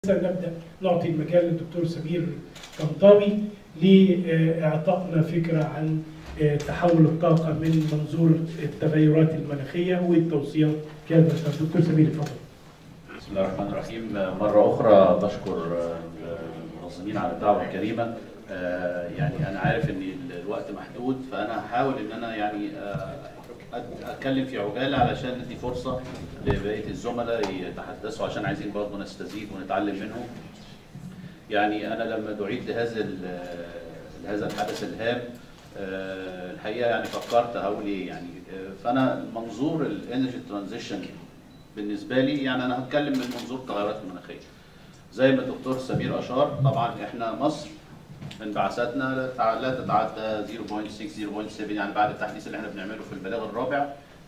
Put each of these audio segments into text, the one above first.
نبدا نعطي المجال للدكتور سمير طنطاوي لاعطائنا فكره عن تحول الطاقه من منظور التغيرات المناخيه والتوصيات كان دكتور سمير اتفضل. بسم الله الرحمن الرحيم مرة أخرى بشكر المنظمين على الدعوة الكريمة يعني أنا عارف إن الوقت محدود فأنا هحاول إن أنا يعني أتكلم في عجالة علشان ندي فرصة لبقية الزملاء يتحدثوا عشان عايزين برضه نستزيد ونتعلم منهم. يعني أنا لما دعيت لهذا لهذا الحدث الهام الحقيقة يعني فكرت هقول إيه يعني فأنا منظور الانرجي ترانزيشن بالنسبه لي يعني انا هتكلم من منظور التغيرات المناخيه. زي ما الدكتور سمير اشار طبعا احنا مصر انبعاثاتنا لا تتعدى 0.6 0.7 يعني بعد التحديث اللي احنا بنعمله في البلاغ الرابع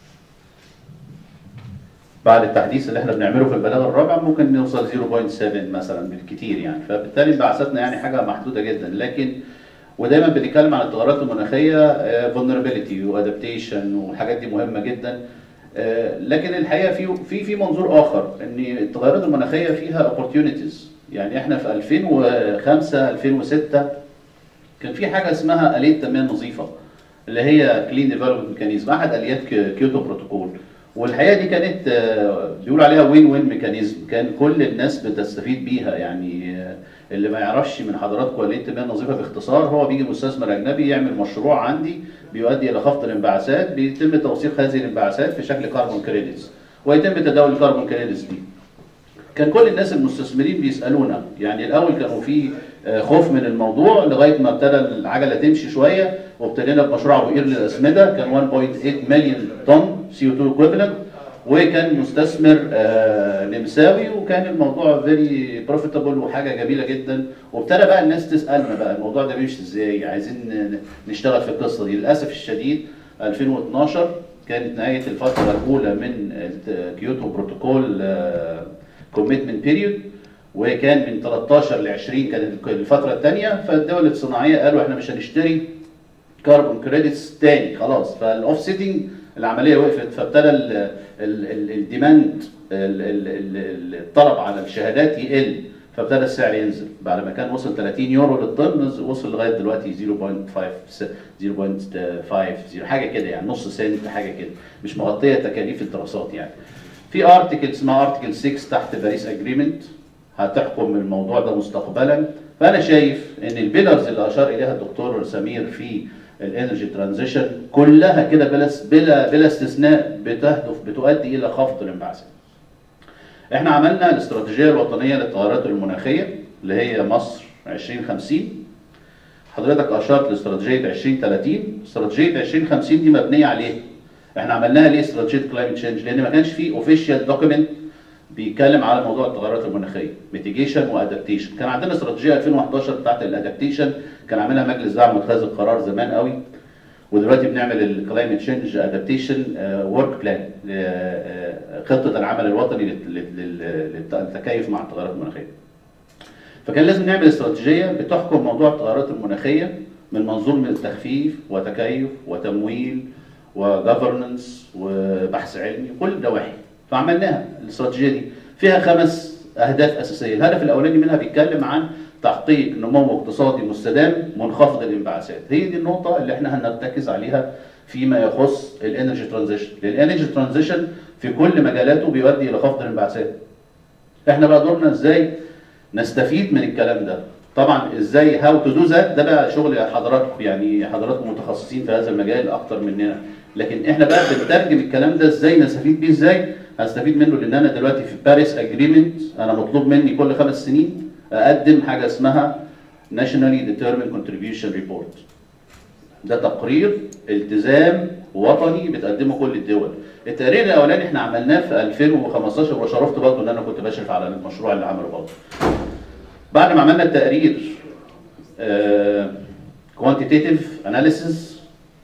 بعد التحديث اللي احنا بنعمله في البلاغ الرابع ممكن نوصل 0.7 مثلا بالكثير يعني فبالتالي انبعاثاتنا يعني حاجه محدوده جدا لكن ودايما بنتكلم عن التغيرات المناخيه vulnerability وادابتيشن والحاجات دي مهمه جدا لكن الحقيقه في في في منظور اخر ان التغيرات المناخيه فيها opportunities يعني احنا في 2005 2006 كان في حاجه اسمها اليه تنميه نظيفه اللي هي كلين ديفلوبمنت ميكانيزم احد اليات كيوتو بروتوكول والحقيقه دي كانت بيقول عليها وين وين ميكانيزم كان كل الناس بتستفيد بيها يعني اللي ما يعرفش من حضراتكم اليه التنميه النظيفه باختصار هو بيجي مستثمر اجنبي يعمل مشروع عندي بيؤدي الى خفض الانبعاثات بيتم توثيق هذه الانبعاثات في شكل كربون كريدتس ويتم تداول الكربون كريدتس دي كان كل الناس المستثمرين بيسالونا يعني الاول كانوا في خوف من الموضوع لغايه ما ابتدى العجله تمشي شويه وابتدينا بمشروع ابو قير للاسمده كان 1.8 مليون طن سي او 2 ايكويفالنت وكان مستثمر نمساوي وكان الموضوع فيري بروفيتابل وحاجه جميله جدا وابتدى بقى الناس تسالنا بقى الموضوع ده بيمشي ازاي عايزين نشتغل في القصه دي للاسف الشديد 2012 كانت نهايه الفتره الاولى من كيوتو بروتوكول كوميتمنت بيريود وكان من 13 ل 20 كانت الفتره الثانيه فالدول الصناعيه قالوا احنا مش هنشتري كاربون كريدتس تاني خلاص فالاوف سيتنج العمليه وقفت فابتدى الديماند الطلب على الشهادات يقل فابتدى السعر ينزل بعد ما كان وصل 30 يورو للطن وصل لغايه دلوقتي 0.5 0.50 حاجه كده يعني نص سنت حاجه كده مش مغطيه تكاليف الدراسات يعني في ارتكل اسمها ارتكل 6 تحت باريس اجريمنت هتحكم الموضوع ده مستقبلا فانا شايف ان البيلرز اللي اشار اليها الدكتور سمير في الانرجي ترانزيشن كلها كده بلا بلا بلا استثناء بتهدف بتؤدي الى خفض الانبعاثات. احنا عملنا الاستراتيجيه الوطنيه للتغيرات المناخيه اللي هي مصر 2050 حضرتك اشرت لاستراتيجيه 2030 استراتيجيه 2050 دي مبنيه على ايه؟ احنا عملناها ليه استراتيجيه كلايمت تشينج؟ لان ما كانش في اوفيشال دوكيمنت بيتكلم على موضوع التغيرات المناخيه ميتيجيشن وادابتيشن كان عندنا استراتيجيه 2011 بتاعت الادابتيشن كان عاملها مجلس دعم متخذ القرار زمان قوي ودلوقتي بنعمل الكلايمت تشينج ادابتيشن ورك بلان خطه العمل الوطني للتكيف مع التغيرات المناخيه فكان لازم نعمل استراتيجيه بتحكم موضوع التغيرات المناخيه من منظور من التخفيف وتكيف وتمويل وجفرنس وبحث علمي كل النواحي فعملناها الاستراتيجيه دي فيها خمس اهداف اساسيه الهدف الاولاني منها بيتكلم عن تحقيق نمو اقتصادي مستدام منخفض الانبعاثات هي دي النقطه اللي احنا هنرتكز عليها فيما يخص الانرجي ترانزيشن الانرجي ترانزيشن في كل مجالاته بيؤدي الى خفض الانبعاثات احنا بقى دورنا ازاي نستفيد من الكلام ده طبعا ازاي هاو تو دو ذات ده بقى شغل حضراتكم يعني حضراتكم متخصصين في هذا المجال اكتر مننا لكن احنا بقى بنترجم الكلام ده ازاي نستفيد بيه ازاي هستفيد منه لان انا دلوقتي في باريس اجريمنت انا مطلوب مني كل خمس سنين اقدم حاجه اسمها Nationally Determined Contribution Report ده تقرير التزام وطني بتقدمه كل الدول التقرير الاولاني احنا عملناه في 2015 وشرفت برضه ان انا كنت بشرف على المشروع اللي عمله برضه بعد ما عملنا التقرير كوانتيتيف uh, اناليسيس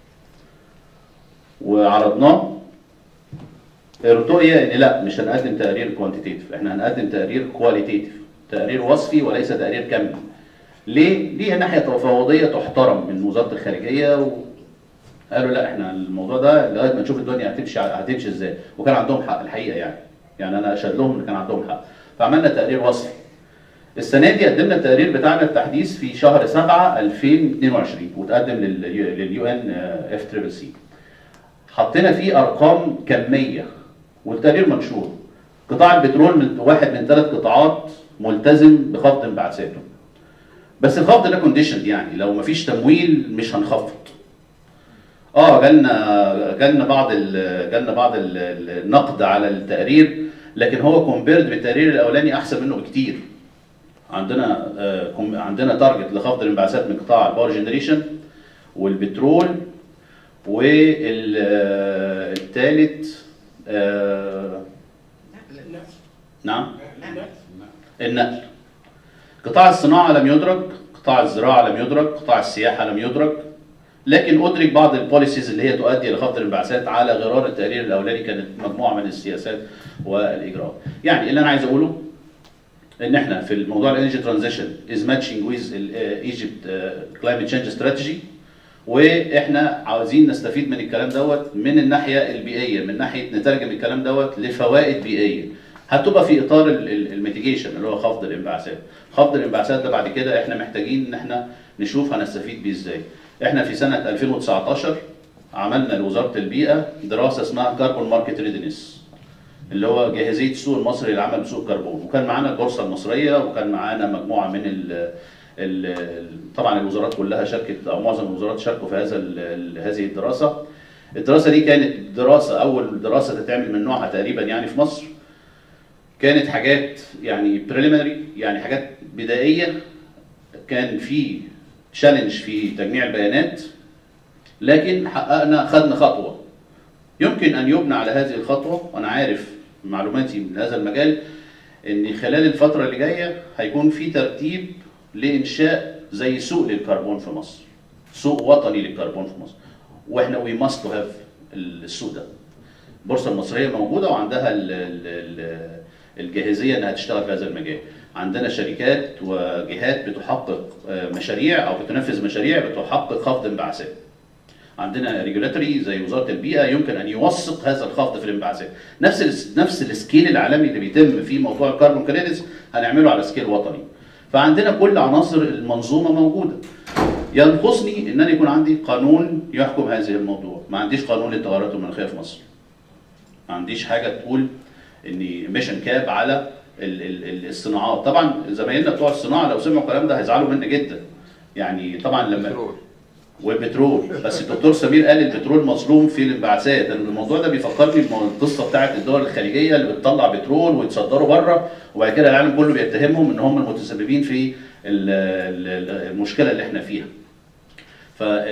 وعرضناه الرؤيه ان لا مش هنقدم تقرير كوانتيتيف احنا هنقدم تقرير كواليتيف تقرير وصفي وليس تقرير كمي ليه؟ ليه ناحيه تفاوضيه تحترم من وزاره الخارجيه و... قالوا لا احنا الموضوع ده لغايه ما نشوف الدنيا هتمشي هتمشي ازاي وكان عندهم حق الحقيقه يعني يعني انا اشهد لهم ان كان عندهم حق فعملنا تقرير وصفي السنه دي قدمنا التقرير بتاعنا التحديث في شهر 7 2022 وتقدم لليو ان اف تريبل سي حطينا فيه ارقام كميه والتقرير منشور قطاع البترول من واحد من ثلاث قطاعات ملتزم بخفض انبعاثاته بس الخفض ده كونديشن يعني لو مفيش تمويل مش هنخفض اه جالنا جالنا بعض ال جالنا بعض ال- ال- النقد على التقرير لكن هو كومبيرد بالتقرير الاولاني احسن منه بكتير عندنا آه، كم- عندنا تارجت لخفض الانبعاثات من قطاع الباور جنريشن والبترول والثالث نعم النقل قطاع الصناعة لم يدرك قطاع الزراعة لم يدرك قطاع السياحة لم يدرك لكن أدرك بعض البوليسيز اللي هي تؤدي إلى خفض الانبعاثات على غرار التقرير الأولاني كانت مجموعة من السياسات والإجراءات يعني اللي أنا عايز أقوله ان احنا في الموضوع الانرجي ترانزيشن از ماتشنج ويز ايجيبت كلايمت تشينج استراتيجي واحنا عاوزين نستفيد من الكلام دوت من الناحيه البيئيه من ناحيه نترجم الكلام دوت لفوائد بيئيه هتبقى في اطار الميتيجيشن اللي هو خفض الانبعاثات خفض الانبعاثات ده بعد كده احنا محتاجين ان احنا نشوف هنستفيد بيه ازاي احنا في سنه 2019 عملنا لوزاره البيئه دراسه اسمها كاربون ماركت ريدنس اللي هو جاهزيه السوق المصري للعمل بسوق الكربون وكان معانا البورصه المصريه وكان معانا مجموعه من ال ال طبعا الوزارات كلها شاركت او معظم الوزارات شاركوا في هذا ال- ال- هذه الدراسه الدراسه دي كانت دراسه اول دراسه تتعمل من نوعها تقريبا يعني في مصر كانت حاجات يعني بريليمينري يعني حاجات بدائيه كان في تشالنج في تجميع البيانات لكن حققنا خدنا خطوه يمكن ان يبنى على هذه الخطوه وانا عارف معلوماتي من هذا المجال ان خلال الفتره اللي جايه هيكون في ترتيب لانشاء زي سوق للكربون في مصر سوق وطني للكربون في مصر واحنا وي ماست هاف السوق ده البورصه المصريه موجوده وعندها ال ال ال الجاهزيه انها تشتغل في هذا المجال عندنا شركات وجهات بتحقق آه، مشاريع او بتنفذ مشاريع بتحقق خفض انبعاثات عندنا ريجولاتوري زي وزاره البيئه يمكن ان يوثق هذا الخفض في الانبعاثات نفس ال نفس السكيل العالمي اللي بيتم في موضوع الكربون كريدتس هنعمله على سكيل وطني فعندنا كل عناصر المنظومه موجوده ينقصني ان انا يكون عندي قانون يحكم هذه الموضوع ما عنديش قانون للتغيرات المناخيه في مصر ما عنديش حاجه تقول ان ميشن كاب على ال- ال- ال- الصناعات طبعا زمايلنا بتوع الصناعه لو سمعوا الكلام ده هيزعلوا مني جدا يعني طبعا لما بترول. والبترول بس الدكتور سمير قال البترول مظلوم في الانبعاثات أنا الموضوع ده بيفكرني بالقصه بتاعت الدول الخليجيه اللي بتطلع بترول وتصدره بره وبعد كده العالم كله بيتهمهم ان هم المتسببين في ال- ال- المشكله اللي احنا فيها ف آه،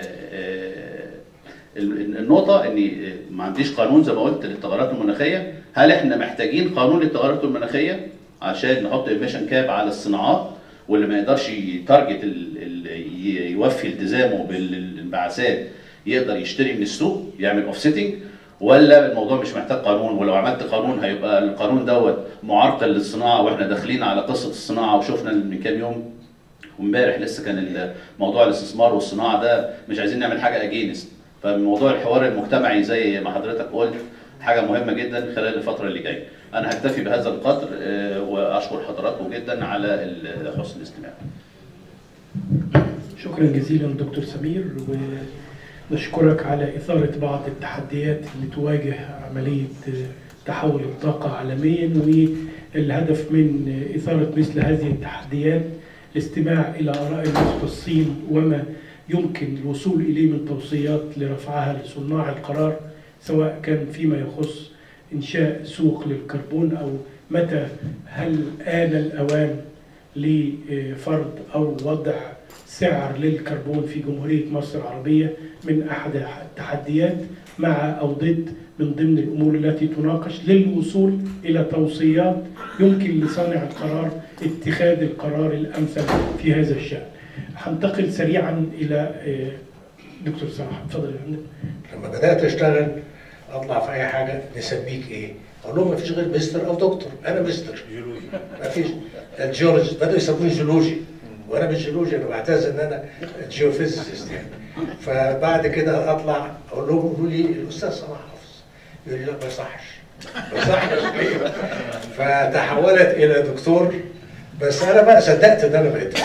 آه، ال- النقطة إن ما عنديش قانون زي ما قلت للتغيرات المناخية، هل إحنا محتاجين قانون للتغيرات المناخية عشان نحط ايميشن كاب على الصناعات واللي ما يقدرش يتارجت ال- ال- ي- يوفي التزامه بالانبعاثات يقدر يشتري من السوق يعمل اوفسيتنج ولا الموضوع مش محتاج قانون ولو عملت قانون هيبقى القانون دوت معرقل للصناعه واحنا داخلين على قصه الصناعه وشفنا من كام يوم وامبارح لسه كان موضوع الاستثمار والصناعه ده مش عايزين نعمل حاجه اجينست فموضوع الحوار المجتمعي زي ما حضرتك قلت حاجه مهمه جدا خلال الفتره اللي جايه انا هكتفي بهذا القدر آه، واشكر حضراتكم جدا على ال- حسن الاستماع شكرا جزيلا دكتور سمير ونشكرك على إثارة بعض التحديات اللي تواجه عملية تحول الطاقة عالميا والهدف من إثارة مثل هذه التحديات الاستماع إلى آراء المختصين وما يمكن الوصول إليه من توصيات لرفعها لصناع القرار سواء كان فيما يخص إنشاء سوق للكربون أو متى هل آن الأوان لفرض أو وضع سعر للكربون في جمهورية مصر العربية من أحد التحديات مع أو ضد من ضمن الأمور التي تناقش للوصول إلى توصيات يمكن لصانع القرار اتخاذ القرار الأمثل في هذا الشأن. هنتقل سريعا إلى آه، دكتور صلاح اتفضل يا فندم. لما بدات اشتغل اطلع في اي حاجه نسميك ايه؟ اقول لهم ما فيش غير مستر او دكتور انا مستر جيولوجي ما فيش الجيولوجي بداوا يسموني جيولوجي وانا مش جيولوجي انا بعتز ان انا جيوفيزيست يعني فبعد كده اطلع اقول لهم قولوا لي الاستاذ صلاح حافظ يقول لي لا ما يصحش ما يصحش ليه؟ فتحولت الى دكتور بس انا بقى صدقت ان انا بقيت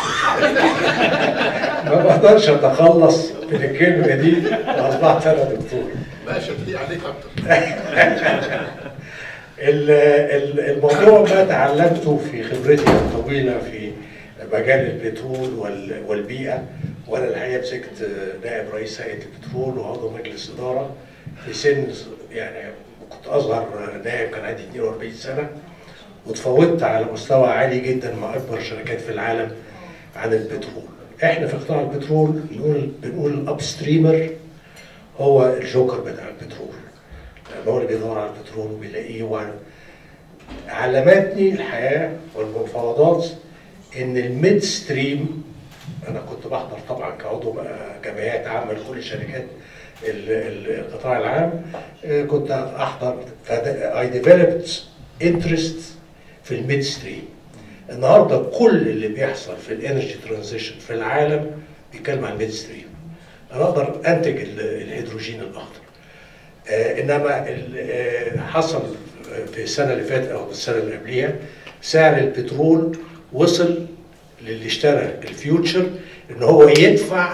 ما بقدرش اتخلص من الكلمه دي واصبحت انا دكتور ماشي دي عليك اكتر ال- ال- الموضوع ما تعلمته في خبرتي الطويله في مجال البترول وال- والبيئه وانا الحقيقه مسكت نائب رئيس هيئه البترول وعضو مجلس اداره في سن يعني كنت اصغر نائب كان عندي 42 سنه وتفوقت على مستوى عالي جدا مع اكبر شركات في العالم عن البترول. احنا في قطاع البترول بنقول بنقول الاب ستريمر هو الجوكر بتاع البترول. لأن هو اللي بيدور على البترول وبيلاقيه وعلى علمتني الحياه والمفاوضات ان الميد ستريم انا كنت بحضر طبعا كعضو بقى جمعيات عامه لكل شركات ال- ال- القطاع العام آه، كنت احضر اي ديفلوبت انترست في الميد ستريم النهارده كل اللي بيحصل في الانرجي ترانزيشن في العالم بيتكلم عن الميد ستريم انا اقدر انتج ال- الهيدروجين الاخضر آه، انما ال- آه، حصل في السنه اللي فاتت او السنه اللي قبليها سعر البترول وصل للي اشترى الفيوتشر ان هو يدفع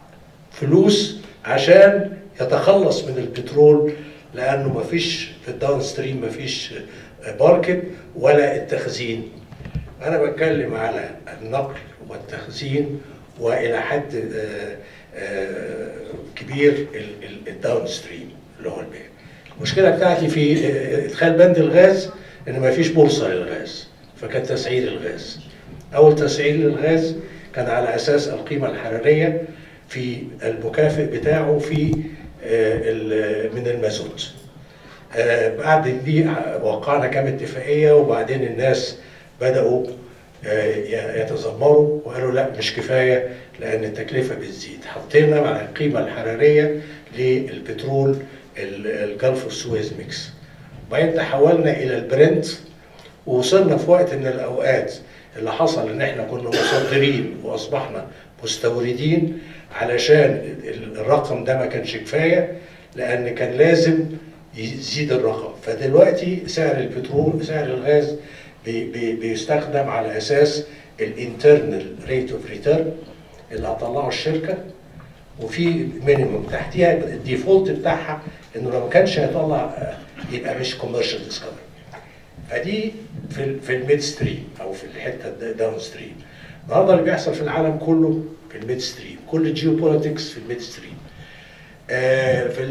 فلوس عشان يتخلص من البترول لانه ما فيش في الداون ستريم ما فيش ماركت ولا التخزين انا بتكلم على النقل والتخزين والى حد آه، آه، كبير الداون ستريم اللي هو البيع المشكله بتاعتي في آه، ادخال بند الغاز ان ما فيش بورصه للغاز فكان تسعير الغاز اول تسعير للغاز كان على اساس القيمه الحراريه في المكافئ بتاعه في آه، ال- من المازوت آه، بعد دي وقعنا كام اتفاقيه وبعدين الناس بداوا آه، ي- يتذمروا وقالوا لا مش كفايه لان التكلفه بتزيد حطينا على القيمه الحراريه للبترول ال- الجلف السويس ميكس وبعدين تحولنا الى البرنت ووصلنا في وقت من الاوقات اللي حصل ان احنا كنا مصدرين واصبحنا مستوردين علشان ال- الرقم ده ما كانش كفايه لان كان لازم يزيد الرقم فدلوقتي سعر البترول سعر الغاز بي بي بيستخدم على اساس الانترنال ريت اوف ريتيرن اللي هتطلعه الشركه وفي مينيموم تحتيها الديفولت بتاعها انه لو ما كانش هيطلع آه، يبقى مش كوميرشال ديسكفري فدي في ال- في الميد ستريم او في الحته الداون ستريم النهارده اللي بيحصل في العالم كله في الميد ستريم كل الجيوبوليتكس في الميد ستريم آه، في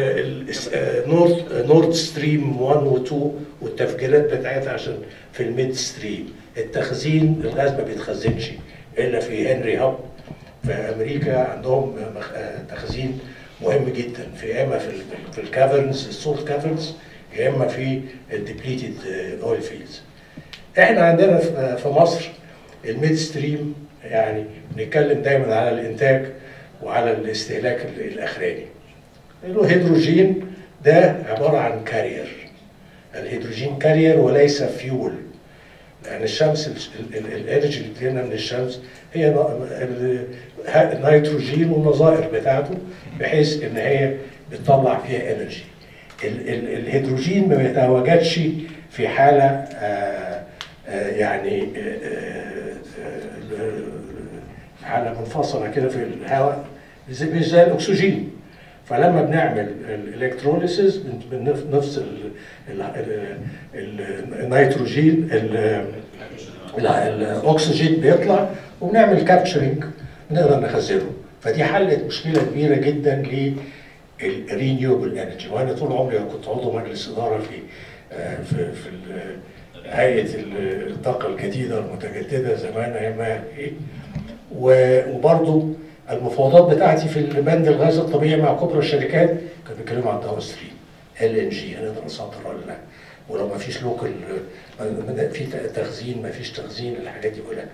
النورث نورد ستريم 1 و 2 والتفجيرات بتاعتها عشان في الميد ستريم التخزين الغاز ما بيتخزنش الا في هنري هاب في امريكا عندهم مخ- آه، تخزين مهم جدا في يا اما في ال- في الكافرنز السولت كافرنز يا اما في الديبليتد اويل فيلدز احنا عندنا في في مصر الميد ستريم يعني بنتكلم دايما على الانتاج وعلى الاستهلاك ال- الاخراني الهيدروجين ده عباره عن كارير الهيدروجين كارير وليس فيول لان الشمس ال- ال- الانرجي اللي بتجيلنا من الشمس هي ن- ال- ه- النيتروجين والنظائر بتاعته بحيث ان هي بتطلع فيها انرجي ال- ال- الهيدروجين ما بيتواجدش في حاله آه، آه، يعني آه، آه، آه، حاله منفصله كده في الهواء زي- مش زي الاكسجين فلما بنعمل الالكتروليسيس بنفصل ال- ال- ال- النيتروجين ال- لا الاكسجين بيطلع وبنعمل كابتشرنج نقدر نخزنه فدي حلت مشكله كبيره جدا للرينيوبل انرجي وانا طول عمري كنت عضو مجلس اداره في آه، في في ال- هيئه الطاقه الجديده المتجدده زمان ايام ما إيه. و- وبرضو المفاوضات بتاعتي في البند الغاز الطبيعي مع كبرى الشركات كانوا بيتكلموا عن الداون ستريم ال ان جي هنقدر نصدر ولا لا ولو ما فيش لوكال في تخزين ما فيش تخزين الحاجات دي كلها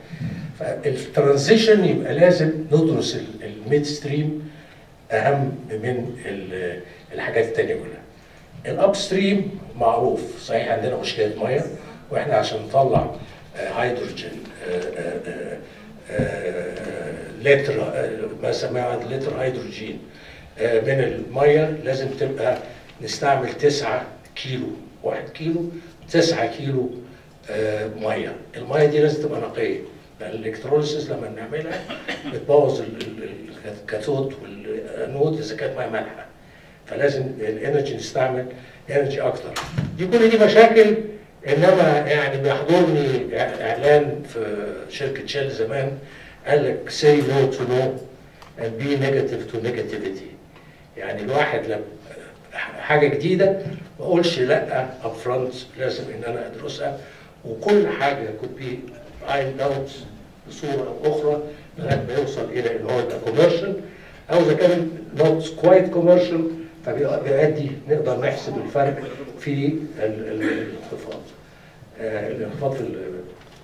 فالترانزيشن يبقى لازم ندرس الميد ستريم اهم من ال- الحاجات التانية كلها الاب ستريم معروف صحيح عندنا مشكله ميه واحنا عشان نطلع آه، هيدروجين آه، آه، آه، آه، لتر آه، ما سماه لتر هيدروجين آه، من الميه لازم تبقى نستعمل 9 كيلو 1 كيلو 9 كيلو آه، ميه الميه دي لازم تبقى نقيه لان الالكتروليسيس لما بنعملها بتبوظ ال- ال- الكاثود والانود اذا كانت ميه مالحه فلازم الانرجي نستعمل انرجي اكتر دي كل دي مشاكل انما يعني بيحضرني اعلان في شركه شell زمان قال لك say no to no and be negative to negativity يعني الواحد لما حاجه جديده ما اقولش لا اب فرونت لازم ان انا ادرسها وكل حاجه could be ironed out بصوره او اخرى لغايه ما يوصل الى ان هو يبقى كوميرشال او اذا كان not quite commercial فبيؤدي نقدر نحسب الفرق في ال- ال- الانخفاض آه، الانخفاض في ال-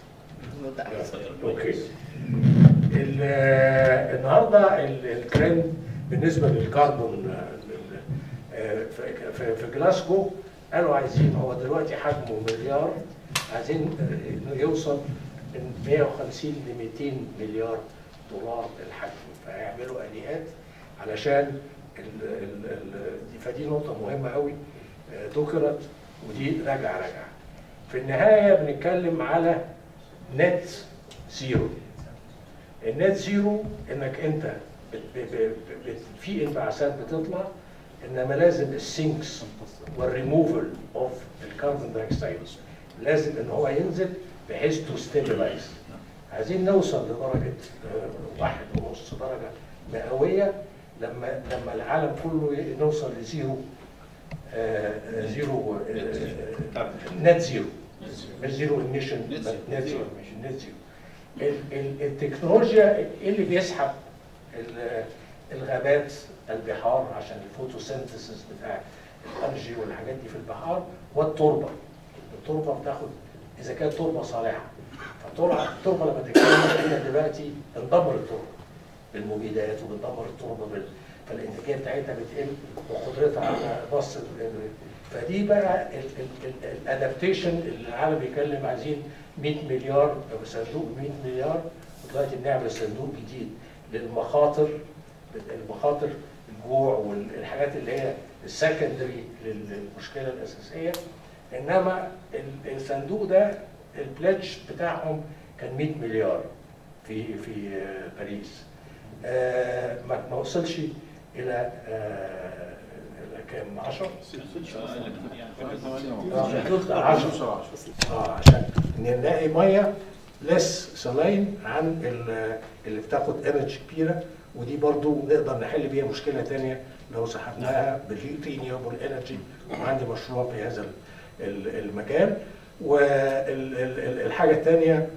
اوكي ال- النهارده ال- الترند بالنسبه للكربون آه، آه، في- في- في جلاسكو قالوا عايزين هو دلوقتي حجمه مليار عايزين آه، انه يوصل من 150 ل 200 مليار دولار الحجم فيعملوا اليات علشان ال ال ال دي فدي نقطه مهمه قوي آه، ذكرت ودي راجعه راجعه في النهايه بنتكلم على نت زيرو النت زيرو انك انت بت ب- ب- ب- في انبعاثات بتطلع انما لازم السينكس والريموفل اوف الكربون دايوكسيد لازم ان هو ينزل بحيث تو ستيبلايز عايزين نوصل لدرجه آه، واحد ونص درجه مئويه لما لما العالم كله ي- نوصل لزيرو آه، آه، زيرو آه، نت زيرو مش زيرو ايميشن نت زيرو ايميشن نت زيرو ال- ال- التكنولوجيا ايه اللي بيسحب ال- الغابات البحار عشان الفوتوسينثيسيس بتاع الانرجي والحاجات دي في البحار والتربه التربه بتاخد اذا كانت تربه صالحه فالتربه التربه لما تتكلم هنا دلوقتي بندمر التربه بالمبيدات وبندمر التربه بال... فالانتاجيه بتاعتها بتقل وقدرتها على بص فدي بقى الادابتيشن اللي العالم بيتكلم عايزين 100 مليار صندوق 100 مليار ودلوقتي بنعمل صندوق جديد للمخاطر المخاطر الجوع والحاجات اللي هي السكندري للمشكله الاساسيه انما ال- الصندوق ده البلادج بتاعهم كان 100 مليار في في آه، باريس آه، ما ما وصلش الى آه، إلى كام 10 10 اه عشان نلاقي ميه لس سلاين عن ال- اللي بتاخد انرجي كبيره ودي برضو نقدر نحل بيها مشكله تانية لو سحبناها بالرينيوبل انرجي وعندي مشروع في هذا ال- ال- المجال والحاجه الثانيه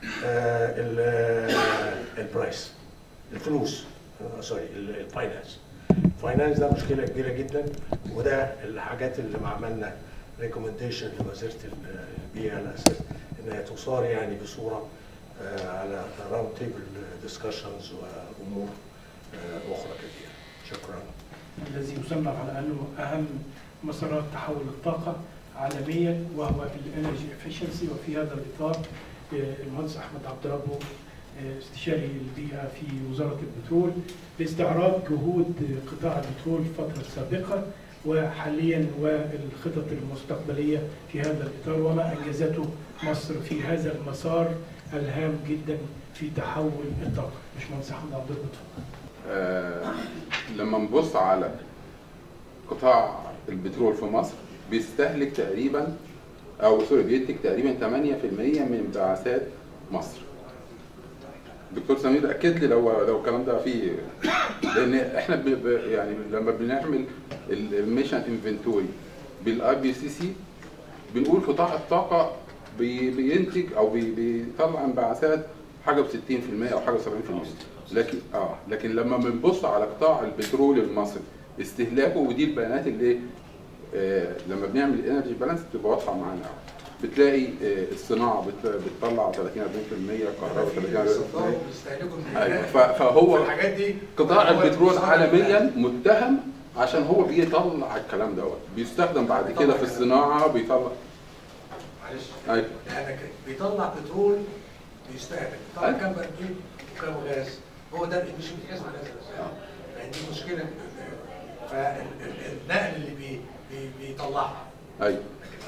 البرايس الفلوس آه، سوري ال- الفاينانس الفاينانس ده مشكله كبيره جدا وده الحاجات اللي ما عملنا ريكومنديشن لوزاره ال- البيئه على اساس انها تصار يعني بصوره آه، على راوند تيبل ديسكشنز وامور آه، اخرى كثيره شكرا الذي يصنف على انه اهم مسارات تحول الطاقه عالميا وهو الانرجي افشنسي وفي هذا الاطار آه، المهندس احمد عبد ربه آه، استشاري البيئه في وزاره البترول لاستعراض جهود قطاع البترول في الفتره السابقه وحاليا والخطط المستقبليه في هذا الاطار وما انجزته مصر في هذا المسار الهام جدا في تحول الطاقه. باشمهندس احمد عبد ربه اتفضل. آه، لما نبص على قطاع البترول في مصر بيستهلك تقريبا او سوري بينتج تقريبا 8% من انبعاثات مصر. دكتور سمير اكد لي لو لو الكلام ده فيه لان احنا ب ب يعني لما بنعمل الميشن انفنتوري بالاي بي سي سي بنقول قطاع الطاقه بي بينتج او بي بيطلع انبعاثات حاجه ب 60% او حاجه ب 70% لكن اه لكن لما بنبص على قطاع البترول المصري استهلاكه ودي البيانات اللي آه لما بنعمل الانرجي بالانس بتبقى واضحه معانا بتلاقي آه الصناعه بت- بتطلع 30 40% الكهرباء 30 40% ايوه ف- فهو الحاجات دي قطاع هو البترول المصنع عالميا متهم عشان هو بيطلع الكلام دوت بيستخدم بعد كده في الصناعه بيطلع معلش ايوه لانك بيطلع بترول بيستهلك طبعا أيوة. كام بنزين وكام غاز هو ده اللي مش بيتحسب على هذا الاساس يعني دي مشكله فالنقل اللي بي بي بيطلعها ايوه لكن اصلا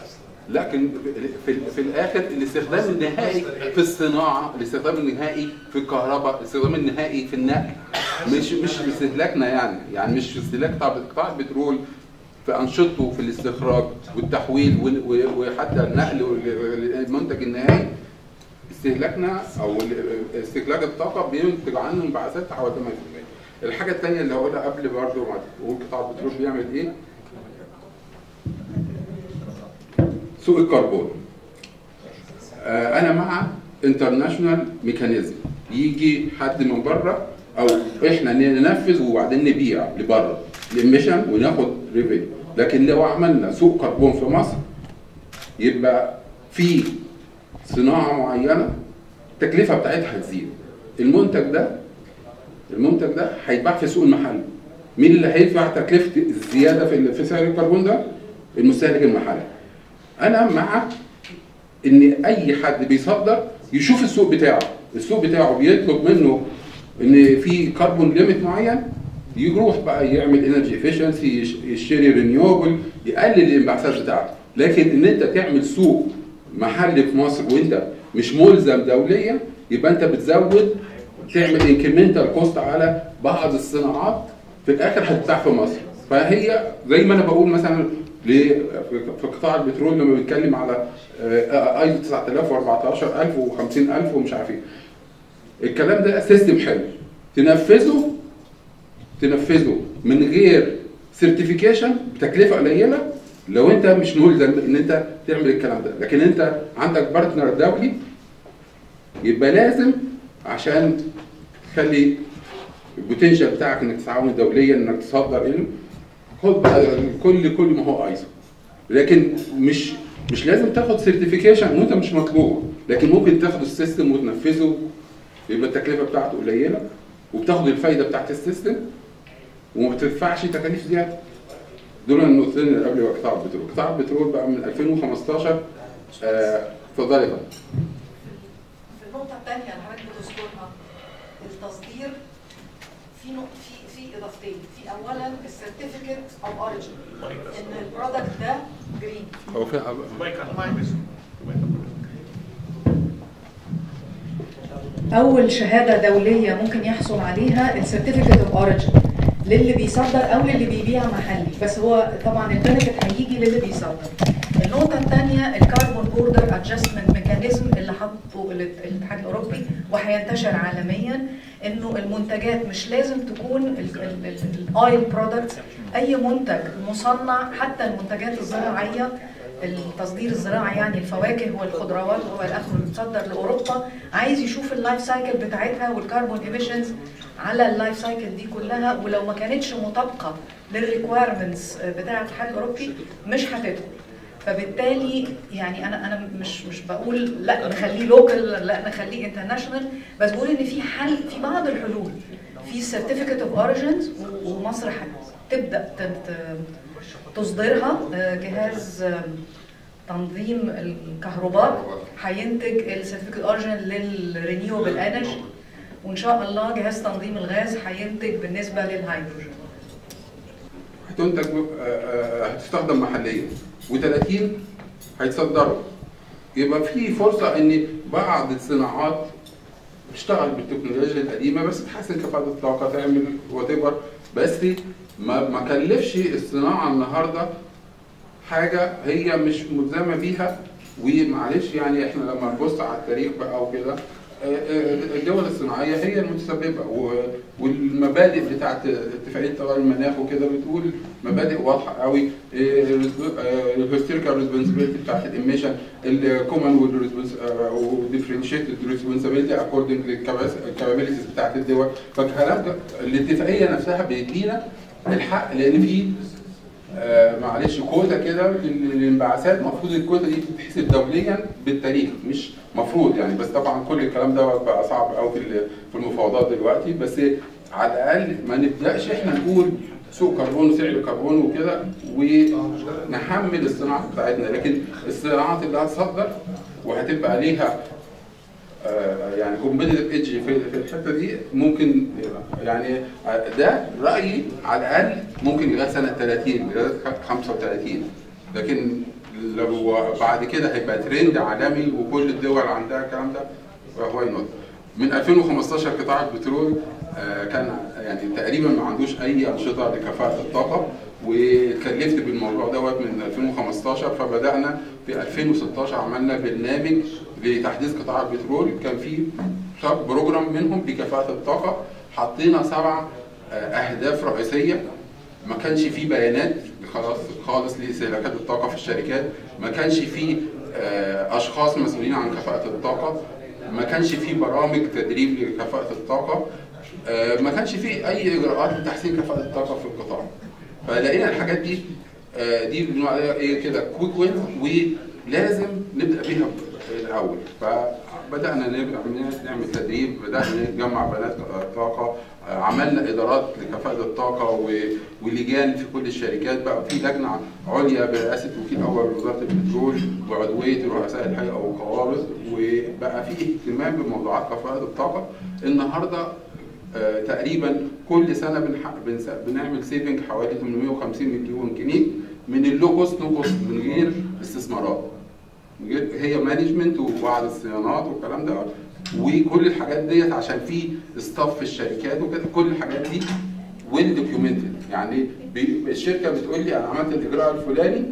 لكن في, في الاخر الاستخدام النهائي في الصناعه الاستخدام النهائي في الكهرباء الاستخدام النهائي في النقل مش مش استهلاكنا يعني يعني مش استهلاك قطاع قطاع البترول في انشطته في الاستخراج والتحويل وال- و- وحتى النقل والمنتج النهائي استهلاكنا او ال- استهلاك الطاقه بينتج عنه انبعاثات حوالي 8% الحاجه الثانيه اللي هقولها قبل برضه ما تقول قطاع البترول بيعمل ايه سوق الكربون آه، انا مع انترناشونال ميكانيزم يجي حد من بره او احنا ننفذ وبعدين نبيع لبره الاميشن وناخد ريفينيو لكن لو عملنا سوق كربون في مصر يبقى في صناعه معينه التكلفه بتاعتها هتزيد المنتج ده المنتج ده هيتباع في السوق المحلي مين اللي هيدفع تكلفه الزياده في في سعر الكربون ده المستهلك المحلي انا مع ان اي حد بيصدر يشوف السوق بتاعه السوق بتاعه بيطلب منه ان في كربون ليميت معين يروح بقى يعمل انرجي افشنسي يشتري رينيوبل يقلل الانبعاثات بتاعته لكن ان انت تعمل سوق محلي في مصر وانت مش ملزم دوليا يبقى انت بتزود تعمل انكريمنتال كوست على بعض الصناعات في الاخر هتتباع في مصر فهي زي ما انا بقول مثلا ل- في قطاع البترول لما بيتكلم على ايزو 9000 و14000 و50000 ومش عارف ايه الكلام ده سيستم حلو تنفذه تنفذه من غير سيرتيفيكيشن بتكلفه قليله لو انت مش ملزم ان انت تعمل الكلام ده لكن انت عندك بارتنر دولي يبقى لازم عشان تخلي البوتنشال بتاعك انك تتعاون دوليا انك تصدر ايه خد بقى كل كل ما هو عايزه لكن مش مش لازم تاخد سيرتيفيكيشن وانت مش مطلوب لكن ممكن تاخد السيستم وتنفذه يبقى التكلفه بتاعته قليله وبتاخد الفايده بتاعت السيستم وما بتدفعش تكاليف زياده دول النقطتين اللي قبل قطاع البترول قطاع البترول بقى من 2015 آه، اتفضلي يا فندم في النقطة الثانية اللي حضرتك بتذكرها التصدير في نق... في في اضافتين، في اولا السيرتيفيكت اوف اوريجن ان البرودكت ده جرين هو في اول شهاده دوليه ممكن يحصل عليها السيرتيفيكت اوف اوريجن للي بيصدر او للي بيبيع محلي بس هو طبعا البنفيت هيجي للي بيصدر النقطه الثانيه الكربون بوردر ادجستمنت ميكانيزم اللي حطه الاتحاد الاوروبي وهينتشر عالميا انه المنتجات مش لازم تكون الاويل برودكتس اي منتج مصنع حتى المنتجات الزراعيه التصدير الزراعي يعني الفواكه والخضروات هو الاخر اللي بتصدر لاوروبا عايز يشوف اللايف سايكل بتاعتها والكربون ايميشنز على اللايف سايكل دي كلها ولو ما كانتش مطابقه للريكويرمنتس بتاع الاتحاد الاوروبي مش هتدخل فبالتالي يعني انا انا مش مش بقول لا نخليه لوكال لا نخليه انترناشونال بس بقول ان في حل في بعض الحلول في سيرتيفيكت اوف اوريجنز ومصر هتبدا تت- تصدرها آه، جهاز آه، تنظيم الكهرباء هينتج السيرتيفيكت اوريجن للرينيوبل انرجي وان شاء الله جهاز تنظيم الغاز هينتج بالنسبه للهيدروجين هتنتج آه، آه، هتستخدم محليا و30 هيتصدروا يبقى في فرصه ان بعض الصناعات تشتغل بالتكنولوجيا القديمه بس تحسن كفاءه الطاقه تعمل وات بس ما ما كلفش الصناعه النهارده حاجه هي مش ملزمه بيها ومعلش يعني احنا لما نبص على التاريخ بقى وكده آه، آه، الدول الصناعيه هي المتسببه و- والمبادئ بتاعت اتفاقيه تغير المناخ وكده بتقول مبادئ واضحه قوي الهيستوريكال ريسبونسبيلتي بتاعت الاميشن الكومن والديفرنشيتد ريسبونسبيلتي اكوردنج للكابابيلتيز بتاعت الدول فالكلام ده الاتفاقيه نفسها بيدينا الحق لان في آه، معلش كوتا كده لل- للانبعاثات المفروض الكوتا دي تتحسب دوليا بالتاريخ مش مفروض يعني بس طبعا كل الكلام ده بقى صعب قوي في ال- في المفاوضات دلوقتي بس على الاقل ما نبداش احنا نقول سوق كربون وسعر كربون وكده ونحمل الصناعات بتاعتنا لكن الصناعات اللي هتصدر وهتبقى ليها آه، يعني كومبيتيتيف ايدج في في الحته دي ممكن يعني ده رايي على الاقل ممكن لغايه سنه 30 لغايه 35 لكن لو بعد كده هيبقى ترند عالمي وكل الدول عندها الكلام ده واي نوت من 2015 قطاع البترول آه، كان يعني تقريبا ما عندوش اي انشطه لكفاءه الطاقه واتكلفت بالموضوع دوت من 2015 فبدانا في 2016 عملنا برنامج لتحديث قطاع البترول كان فيه سب بروجرام منهم لكفاءه الطاقه حطينا سبع آه، اهداف رئيسيه ما كانش فيه بيانات خلاص خالص لاستهلاكات الطاقه في الشركات ما كانش فيه آه، اشخاص مسؤولين عن كفاءه الطاقه ما كانش فيه برامج تدريب لكفاءه الطاقه آه، ما كانش فيه اي اجراءات لتحسين كفاءه الطاقه في القطاع فلقينا الحاجات دي آه، دي بنقول عليها ايه كده كويك وينز ولازم نبدا بيها الاول فبدانا نعمل نعمل تدريب بدانا نجمع بيانات طاقه آه، عملنا ادارات لكفاءه الطاقه و- ولجان في كل الشركات بقى في لجنه عليا برئاسه وكيل اول وزاره البترول وعضويه رؤساء الهيئه والقوابض وبقى في اهتمام بموضوعات كفاءه الطاقه النهارده آه، تقريبا كل سنه بنح- بنس- بنعمل سيفنج حوالي 850 مليون جنيه من اللو كوست نو كوست من غير استثمارات من غير هي مانجمنت وبعض الصيانات والكلام ده وكل الحاجات ديت عشان في ستاف في الشركات وكده كل الحاجات دي ويل دوكيومنتد يعني بي- الشركه بتقول لي انا عملت الاجراء الفلاني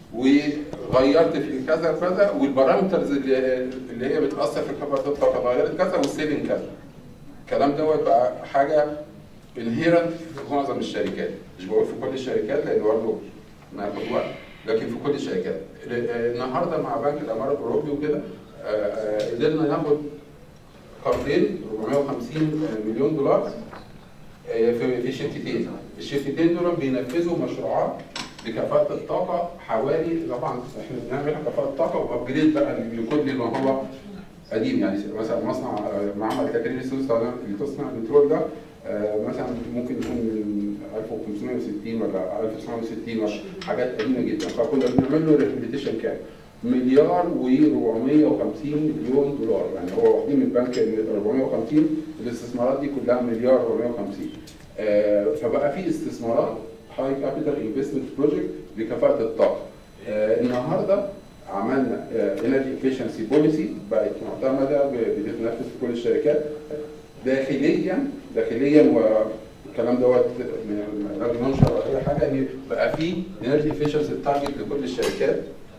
وغيرت في كذا كذا والبارامترز اللي, اللي هي بتاثر في كفاءه الطاقه غيرت كذا والسيفنج كذا الكلام دوت بقى حاجه انهيرنت في معظم الشركات مش بقول في كل الشركات لان برضه ناخد وقت لكن في كل الشركات ال- النهارده مع بنك الامارات الاوروبي وكده آه، آه، قدرنا ناخد قرضين 450 مليون دولار آه، في في شركتين الشركتين دول بينفذوا مشروعات لكفاءة الطاقة حوالي طبعا احنا بنعمل كفاءة الطاقة وابجريد بقى لكل ما هو قديم يعني مثلا مصنع آه، معمل تكرير السويس اللي تصنع البترول ده آه، مثلا ممكن يكون من 1560 ولا 1960 ولا حاجات قديمه جدا فكنا بنعمل له ريهابيليتيشن كام؟ مليار و450 مليون دولار يعني هو واخدين من البنك ال 450 الاستثمارات دي كلها مليار 450 آه، فبقى في استثمارات هاي كابيتال انفستمنت بروجكت لكفاءه الطاقه آه، النهارده عملنا انرجي افشنسي بوليسي بقت معتمده ب- بتتنفذ في كل الشركات داخليا داخليا والكلام دوت من راجل منشر ولا اي حاجه ان بقى في انرجي افشنسي تارجت لكل الشركات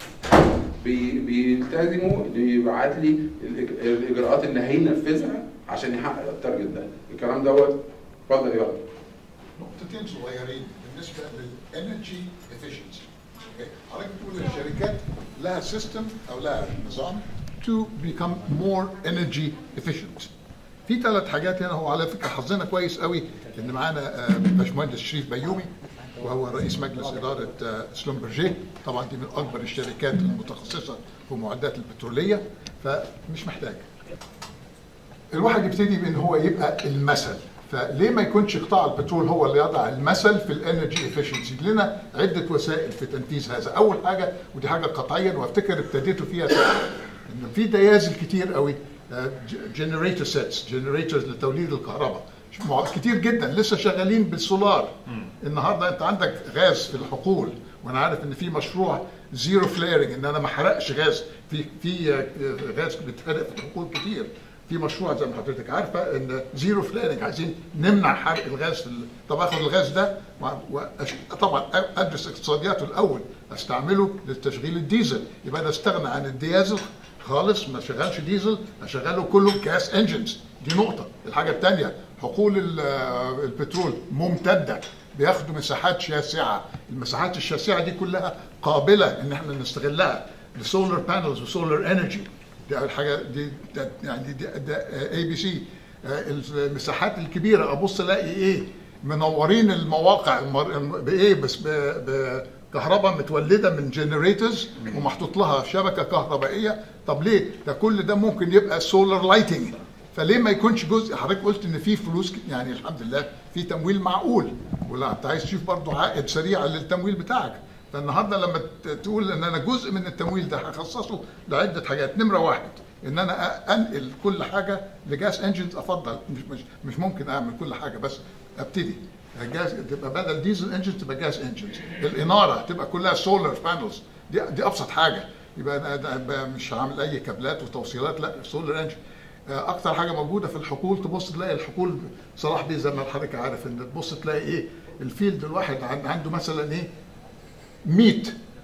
بي- بيلتزموا اللي يبعت لي الإج- الاجراءات اللي هينفذها عشان يحقق التارجت ده الكلام دوت اتفضل يا رب نقطتين صغيرين بالنسبه للانرجي افشنسي حضرتك بتقول إن الشركات لها سيستم او لها نظام to become more energy efficient في ثلاث حاجات هنا هو على فكره حظنا كويس قوي ان معانا آه، باشمهندس شريف بيومي وهو رئيس مجلس اداره آه، سلومبرجي طبعا دي من اكبر الشركات المتخصصه في المعدات البتروليه فمش محتاج الواحد يبتدي بان هو يبقى المثل فليه ما يكونش قطاع البترول هو اللي يضع المثل في الانرجي افشنسي لنا عده وسائل في تنفيذ هذا اول حاجه ودي حاجه قطعيا وافتكر ابتديتوا فيها ساعة. ان في ديازل كتير قوي جنريتور سيتس جنريتورز لتوليد الكهرباء مع- كتير جدا لسه شغالين بالسولار النهارده انت عندك غاز في الحقول وانا عارف ان في مشروع زيرو فليرنج ان انا ما احرقش غاز في في آه، غاز بيتحرق في الحقول كتير في مشروع زي ما حضرتك عارفه ان زيرو فليرنج عايزين نمنع حرق الغاز في ال- طب اخد الغاز ده وأ- وأش- طبعا أ- ادرس اقتصادياته الاول استعمله لتشغيل الديزل يبقى انا استغنى عن الديازل خالص ما شغلش ديزل اشغله كله جاس انجنز دي نقطه الحاجه الثانيه حقول ال- البترول ممتده بياخدوا مساحات شاسعه المساحات الشاسعه دي كلها قابله ان احنا نستغلها لسولار بانلز وسولار انرجي دي اول حاجه دي ده يعني دي ده اي بي سي المساحات الكبيره ابص الاقي ايه منورين المواقع المر- بايه بس ب- بكهرباء متولده من جنريتورز ومحطوط لها شبكه كهربائيه طب ليه ده كل ده ممكن يبقى سولار لايتنج فليه ما يكونش جزء حضرتك قلت ان في فلوس ك- يعني الحمد لله في تمويل معقول ولا انت عايز تشوف برضه عائد سريع للتمويل بتاعك فالنهارده لما ت- تقول ان انا جزء من التمويل ده هخصصه لعده حاجات نمره واحد ان انا أ- انقل كل حاجه لجاس انجنز افضل مش مش مش ممكن اعمل كل حاجه بس ابتدي جاز تبقى بدل ديزل انجنز تبقى جاز انجنز الاناره تبقى كلها سولار بانلز دي دي ابسط حاجه يبقى انا ده- ده مش هعمل اي كابلات وتوصيلات لا سولار انجن اكتر حاجه موجوده في الحقول تبص تلاقي الحقول صلاح بيه زي ما حضرتك عارف ان تبص تلاقي ايه الفيلد الواحد عن- عنده مثلا ايه 100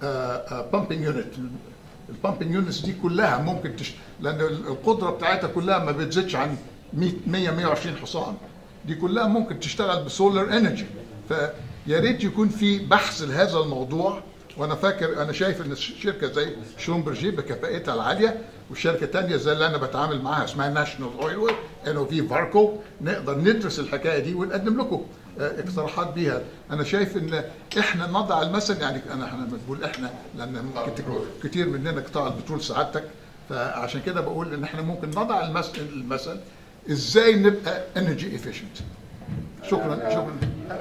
بامبنج يونت البامبنج يونتس دي كلها ممكن تش... لان القدره بتاعتها كلها ما بتزيدش عن 100 100 120 حصان دي كلها ممكن تشتغل بسولار انرجي فيا ريت يكون في بحث لهذا الموضوع وانا فاكر انا شايف ان شركه زي شومبرجي بكفاءتها العاليه وشركه تانية زي اللي انا بتعامل معاها اسمها ناشونال اويل ان او في فاركو نقدر ندرس الحكايه دي ونقدم لكم آه، اقتراحات بيها انا شايف ان احنا نضع المثل يعني انا احنا لما بقول احنا لان ممكن تكون كتير مننا قطاع البترول سعادتك فعشان كده بقول ان احنا ممكن نضع المثل المثل ازاي نبقى انرجي افيشنت شكرا شكرا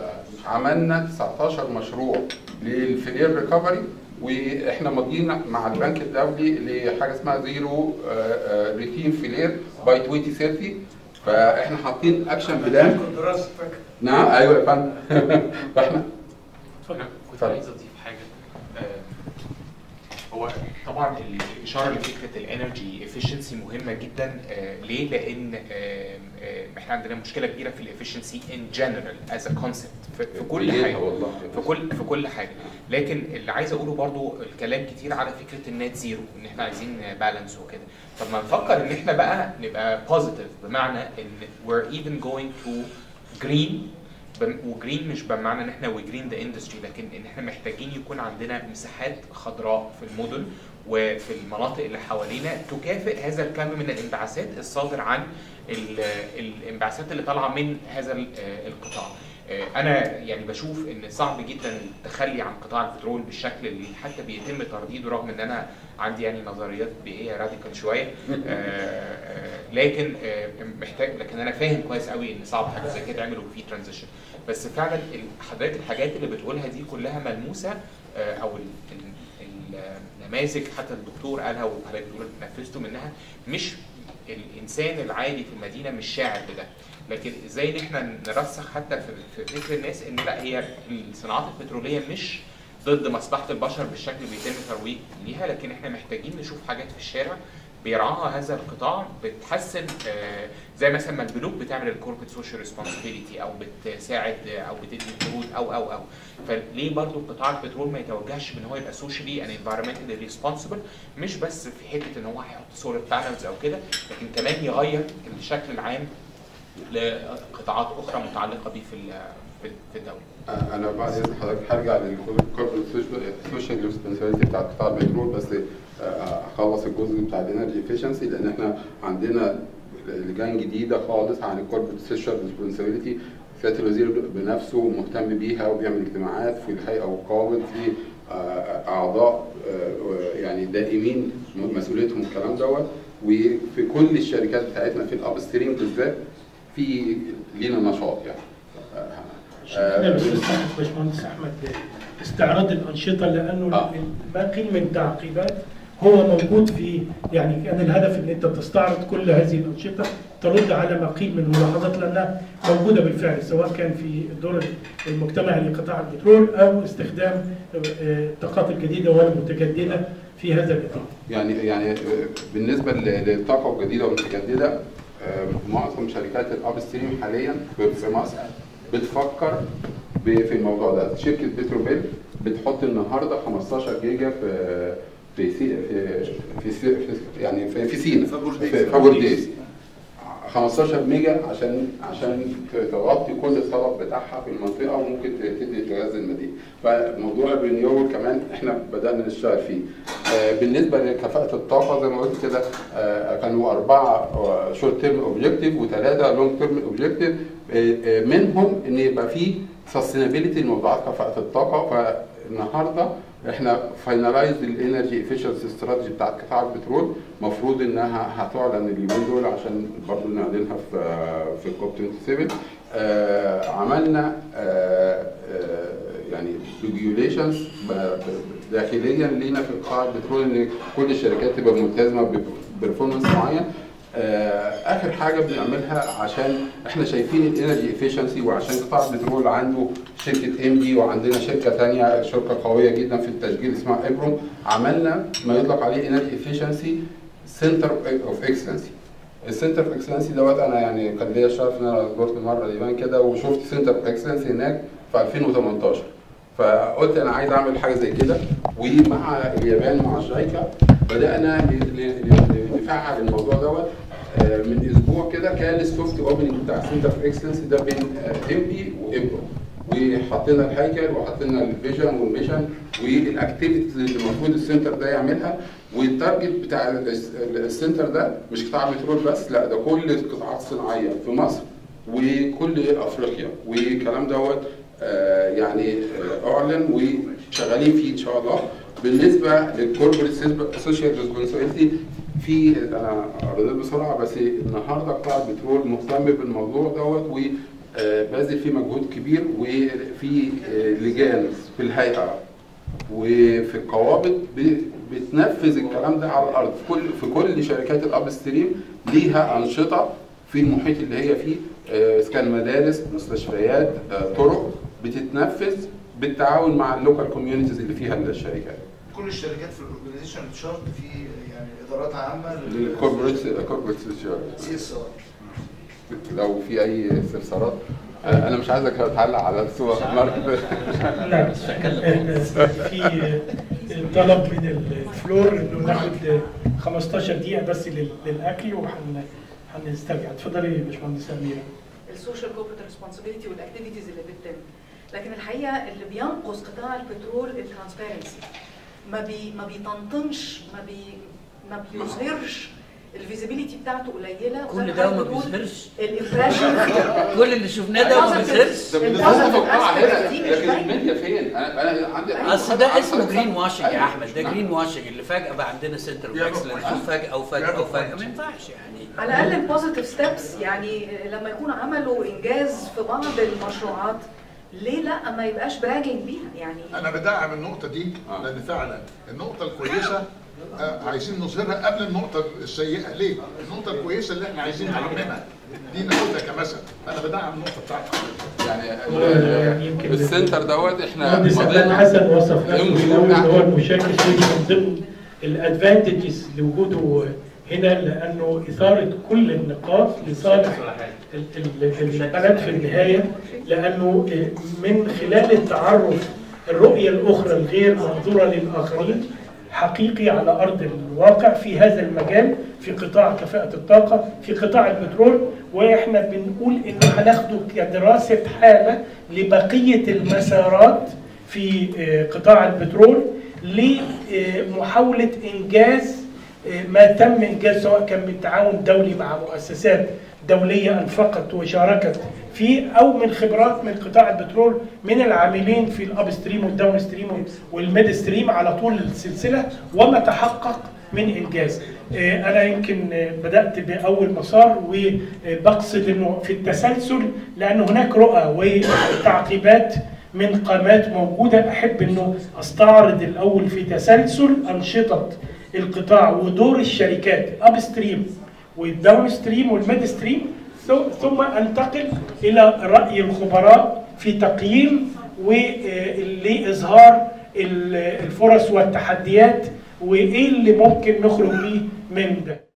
عملنا 19 مشروع للفيلير ريكفري واحنا ماضيين مع البنك الدولي لحاجه اسمها زيرو ريتين فيلير باي 2030 فاحنا حاطين اكشن بلان نعم ايوه يا فندم فاحنا انا كنت اتفضل. عايز اضيف حاجه آه، هو طبعا الاشاره لفكره الانرجي افشنسي مهمه جدا آه، ليه؟ لان آه، آه، احنا عندنا مشكله كبيره في الافشنسي ان جنرال از ا كونسبت في في كل كليتها حاجه والله. في كل في كل حاجه لكن اللي عايز اقوله برضو الكلام كتير على فكره النت زيرو ان احنا عايزين بالانس وكده طب ما نفكر ان احنا بقى نبقى بوزيتيف بمعنى ان we're even going to green بم- وجرين مش بمعنى ان احنا وجرين ذا اندستري لكن ان احنا محتاجين يكون عندنا مساحات خضراء في المدن وفي المناطق اللي حوالينا تكافئ هذا الكم من الانبعاثات الصادر عن ال- الانبعاثات اللي طالعه من هذا ال- القطاع. آه، انا يعني بشوف ان صعب جدا التخلي عن قطاع البترول بالشكل اللي حتى بيتم ترديده رغم ان انا عندي يعني نظريات بيئيه راديكال شويه آه، آه، لكن آه، محتاج لكن انا فاهم كويس قوي ان صعب حاجه زي كده تعمل وفي ترانزيشن بس فعلا ال- حضرتك الحاجات اللي بتقولها دي كلها ملموسه آه، او ال- ال- النماذج حتى الدكتور قالها وحضرتك بتقول نفذتوا منها مش الانسان العادي في المدينه مش شاعر بده لكن ازاي ان احنا نرسخ حتى في في فكر الناس ان لا هي الصناعات البتروليه مش ضد مصلحه البشر بالشكل اللي بيتم ترويج ليها لكن احنا محتاجين نشوف حاجات في الشارع بيرعاها هذا القطاع بتحسن آه، زي مثلا ما البنوك بتعمل الكوربريت سوشيال ريسبونسبيلتي او بتساعد آه، او بتدي قروض او او او فليه برضو قطاع البترول ما يتوجهش ان هو يبقى سوشيالي اند انفايرمنتالي ريسبونسبل مش بس في حته ان هو هيحط سولار بانلز او كده لكن كمان يغير الشكل العام لقطاعات اخرى متعلقه بيه في ال- في في الدوله. انا بعد اذن حضرتك هرجع للكوربريت سوشيال ريسبونسابيلتي بتاع قطاع البترول بس آه، اخلص الجزء بتاع الانرجي افشنسي لان احنا عندنا لجان جديده خالص عن الكوربريت سوشيال ريسبونسابيلتي سياده الوزير بنفسه مهتم بيها وبيعمل اجتماعات في الهيئه والقوامل في آه، اعضاء آه، يعني دائمين مسؤوليتهم الكلام دوت وفي كل الشركات بتاعتنا في الاب ستريم بالذات في لينا نشاط يعني احنا بنستحق باشمهندس احمد استعراض الانشطه لانه آه. ما قيل من تعقيبات هو موجود في يعني كان الهدف ان انت تستعرض كل هذه الانشطه ترد على ما قيل من ملاحظات لانها موجوده بالفعل سواء كان في الدور المجتمعي لقطاع البترول او استخدام آه، الطاقات الجديده والمتجدده في هذا الاطار. يعني يعني بالنسبه ل- للطاقه الجديده والمتجدده آه، معظم شركات الاب ستريم حاليا في في مصر بتفكر ب- في الموضوع ده شركه بتروبيل بتحط النهارده 15 جيجا في في سي في في, سي في يعني في, في سينا في فابورديس 15 ميجا عشان عشان تغطي كل الطلب بتاعها في المنطقه وممكن تدي تغذي المدينه فموضوع الرينيوبل كمان احنا بدانا نشتغل فيه آه، بالنسبه لكفاءه الطاقه زي ما قلت كده آه، كانوا اربعه شورت تيرم اوبجيكتيف وثلاثه لونج تيرم اوبجيكتيف منهم ان يبقى في سستينابيلتي لموضوعات كفاءه الطاقه فالنهارده احنا فاينلايز الانرجي افيشنسي استراتيجي بتاعت قطاع البترول المفروض انها هتعلن اليومين دول عشان برضه نعلنها في في كوب 27 آه عملنا آه آه يعني ريجوليشنز داخليا لينا في قطاع البترول ان كل الشركات تبقى ملتزمه ببرفورمانس معين آه، اخر حاجه بنعملها عشان احنا شايفين الانرجي افيشنسي وعشان قطاع البترول عنده شركه ام دي وعندنا شركه ثانيه شركه قويه جدا في التسجيل اسمها ابروم عملنا ما يطلق عليه انرجي افيشنسي سنتر اوف اكسلنسي السنتر اوف اكسلنسي دوت انا يعني كان ليا الشرف ان انا زرت مره اليابان كده وشفت سنتر اوف اكسلنسي هناك في 2018 فقلت انا عايز اعمل حاجه زي كده ومع اليابان مع جايكا بدانا ن- ن- ن- نفعل الموضوع دوت آه، من اسبوع كده كان السوفت اوبننج بتاع سنتر اوف اكسلنس ده بين ام بي وابرو وحطينا الهيكل وحطينا الفيجن والميشن والاكتيفيتيز اللي المفروض السنتر ده يعملها والتارجت بتاع الس- السنتر ده مش قطاع بترول بس لا ده كل القطاعات الصناعيه في مصر وكل افريقيا والكلام دوت آه، يعني آه، اعلن وشغالين فيه ان شاء الله بالنسبه للكوربريت سوشيال ريسبونسابيلتي في انا قريت بسرعه بس النهارده قطاع البترول مهتم بالموضوع دوت وباذل فيه مجهود كبير وفي آه، لجان في الهيئه وفي القوابض ب- بتنفذ الكلام ده على الارض في كل في كل شركات الاب ستريم ليها انشطه في المحيط اللي هي فيه آه، اذا كان مدارس مستشفيات آه، طرق بتتنفذ بالتعاون مع اللوكال كوميونيتيز اللي فيها الشركات كل الشركات في الاورجنايزيشن بتشارت في يعني ادارات عامه للكوربريت كوربريت سي اس ار لو في اي استفسارات آه، انا مش عايزك تعلق على السوبر ماركت لا في طلب من الفلور انه ناخد 15 دقيقه بس لل- للاكل وهن هنسترجع اتفضلي يا باشمهندسه اميره السوشيال كوربريت ريسبونسبيلتي والاكتيفيتيز اللي بتتم لكن الحقيقه اللي بينقص قطاع البترول الترانسبيرنسي ما بي ما بيطنطنش ما بي ما بيظهرش الفيزيبيليتي بتاعته قليله كل ده ما بيظهرش الامبريشن كل اللي شفناه ده ما بيظهرش ده بالنسبه للقطاع هنا لكن الميديا فين؟ انا انا عندي اصل ده اسمه جرين واشنج يا احمد ده جرين واشنج اللي فجاه بقى عندنا سنتر اوف اكسلنس وفجاه وفجاه وفجاه ما ينفعش يعني على الاقل البوزيتيف ستيبس يعني لما يكون عملوا انجاز في بعض المشروعات ليه لا ما يبقاش براجنج بيها يعني انا بدعم النقطه دي آه. لان فعلا النقطه الكويسه آه، عايزين نظهرها قبل النقطه السيئه ليه النقطه الكويسه اللي احنا عايزين نعممها دي ناخدها كمثل انا بدعم النقطه بتاعت حضرتك يعني يعني يمكن السنتر دوت احنا مهندس احمد مضينا- حسن وصف نفسه يوم في اليوم الاول ان هو يعني. المشارك السوري من ضمن الادفانتجز لوجوده هنا لانه اثاره كل النقاط لصالح ال- ال- البلد في النهايه لانه من خلال التعرف الرؤيه الاخرى الغير منظوره للاخرين حقيقي على ارض الواقع في هذا المجال في قطاع كفاءه الطاقه في قطاع البترول واحنا بنقول انه هناخده كدراسه حاله لبقيه المسارات في آه، قطاع البترول لمحاوله انجاز آه، ما تم انجاز سواء كان بالتعاون دولي مع مؤسسات دوليه انفقت وشاركت فيه او من خبرات من قطاع البترول من العاملين في الاب ستريم والداون ستريم والميد ستريم على طول السلسله وما تحقق من انجاز. آه، انا يمكن آه، بدات باول مسار وبقصد انه في التسلسل لان هناك رؤى وتعقيبات من قامات موجوده احب انه استعرض الاول في تسلسل انشطه القطاع ودور الشركات اب ستريم والداون ستريم والميد ستريم ثم- ثم انتقل الى راي الخبراء في تقييم ولإظهار الفرص والتحديات وايه اللي ممكن نخرج بيه من ده